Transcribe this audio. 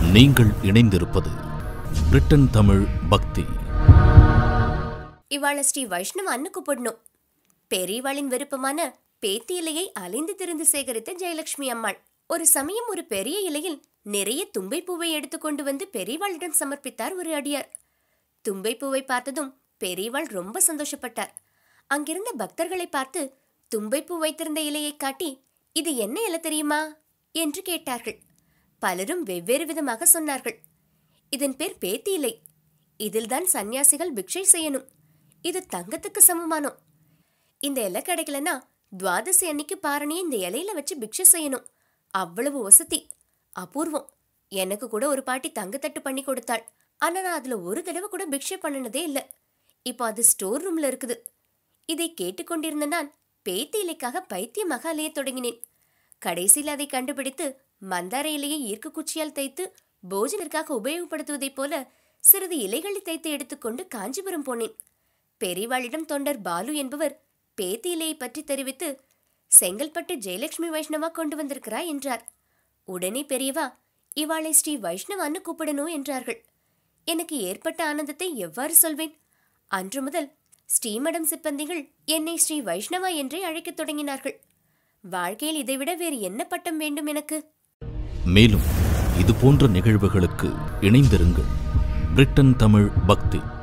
நீங்கள் இணைந்திருப்பது பிரிட்டன் தமிழ் பக்தி இவாள ஸ்ரீ வைஷ்ணவ அன்னு கூப்பிடணும் பெரியவாளின் விருப்பமான பேத்தி இலையை அலைந்து திரிந்து சேகரித்த ஜெயலட்சுமி அம்மாள் ஒரு சமயம் ஒரு பெரிய இலையில் நிறைய தும்பை பூவை எடுத்துக்கொண்டு வந்து பெரியவாளிடம் சமர்ப்பித்தார் ஒரு அடியார் தும்பை பூவை பார்த்ததும் பெரியவாள் ரொம்ப சந்தோஷப்பட்டார் அங்கிருந்த பக்தர்களை பார்த்து தும்பை பூ வைத்திருந்த இலையை காட்டி இது என்ன இலை தெரியுமா என்று கேட்டார்கள் பலரும் வெவ்வேறு விதமாக சொன்னார்கள் இதன் பேர் பேத்தி இலை இதில்தான் சந்நியாசிகள் பிக்ஷை செய்யணும் இது தங்கத்துக்கு சமமானோம் இந்த இலை கிடைக்கலனா துவாதசி அன்னைக்கு பாரணியை இந்த இலையில வச்சு பிக்ஷை செய்யணும் அவ்வளவு வசதி அபூர்வம் எனக்கு கூட ஒரு பாட்டி தங்கத்தட்டு பண்ணி கொடுத்தாள் ஆனா நான் அதுல ஒரு தடவை கூட பிக்ஷை பண்ணினதே இல்ல இப்போ அது ஸ்டோர் ரூம்ல இருக்குது இதை கேட்டுக்கொண்டிருந்த நான் பேத்தி இலைக்காக பைத்தியமாக அலையத் தொடங்கினேன் கடைசியில் அதை கண்டுபிடித்து மந்தார இலையை ஈர்க்கு குச்சியால் தைத்து போஜனிற்காக உபயோகப்படுத்துவதைப் போல சிறிது இலைகளை தைத்து எடுத்துக்கொண்டு காஞ்சிபுரம் போனேன் பெரியவாளிடம் தொண்டர் பாலு என்பவர் பேத்தி இலையை பற்றி தெரிவித்து செங்கல்பட்டு ஜெயலட்சுமி வைஷ்ணவா கொண்டு வந்திருக்கிறா என்றார் உடனே பெரியவா இவாளை ஸ்ரீ வைஷ்ணவான்னு கூப்பிடணும் என்றார்கள் எனக்கு ஏற்பட்ட ஆனந்தத்தை எவ்வாறு சொல்வேன் அன்று முதல் ஸ்ரீமடம் சிப்பந்திகள் என்னை ஸ்ரீ வைஷ்ணவா என்றே அழைக்கத் தொடங்கினார்கள் வாழ்க்கையில் இதைவிட வேறு என்ன பட்டம் வேண்டும் எனக்கு மேலும் இது போன்ற நிகழ்வுகளுக்கு இணைந்திருங்கள் பிரிட்டன் தமிழ் பக்தி